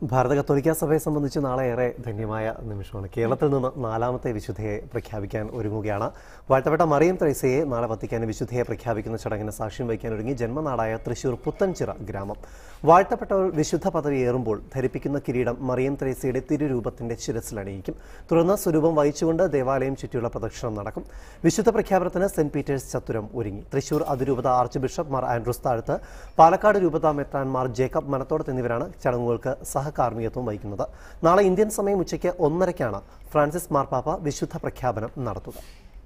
ഭാരത കത്തോലിക്ക സഭയെ സംബന്ധിച്ച് നാളെ ഏറെ ധന്യമായ നിമിഷമാണ് കേരളത്തിൽ നിന്ന് നാലാമത്തെ വിശുദ്ധയെ പ്രഖ്യാപിക്കാൻ ഒരുങ്ങുകയാണ് വാഴ്ത്തപ്പെട്ട മറിയം ത്രൈസയെ നാളെ വത്തിക്കാൻ വിശുദ്ധയെ പ്രഖ്യാപിക്കുന്ന ചടങ്ങിന് സാക്ഷ്യം വഹിക്കാൻ ഒരുങ്ങി ജന്മനാടായ തൃശൂർ പുത്തൻചിറ ഗ്രാമം വാഴ്ത്തപ്പെട്ടവർ വിശുദ്ധ പദവി ഏറുമ്പോൾ ധരിപ്പിക്കുന്ന കിരീടം മറിയം ത്രൈസയുടെ തിരുരൂപത്തിന്റെ ശിരസിലണിയിക്കും തുടർന്ന് സ്വരൂപം വഹിച്ചുകൊണ്ട് ദേവാലയം ചുറ്റിയുള്ള പ്രദക്ഷിണം നടക്കും വിശുദ്ധ പ്രഖ്യാപനത്തിന് സെന്റ് പീറ്റേഴ്സ് ചത്തുരം ഒരുങ്ങി തൃശൂർ അതിരൂപത ആർച്ച് ബിഷപ്പ് മാർ ആൻഡ്രൂസ് താഴത്ത് പാലക്കാട് രൂപത മെത്രാൻമാർ ജേക്കബ് മനത്തോടത്ത് എന്നിവരാണ് ചടങ്ങുകൾക്ക് സഹകാർമ്മികത്വം വഹിക്കുന്നത് നാളെ ഇന്ത്യൻ സമയം ഉച്ചയ്ക്ക് ഒന്നരയ്ക്കാണ് ഫ്രാൻസിസ് മാർപ്പാപ്പ വിശുദ്ധ പ്രഖ്യാപനം നടത്തുക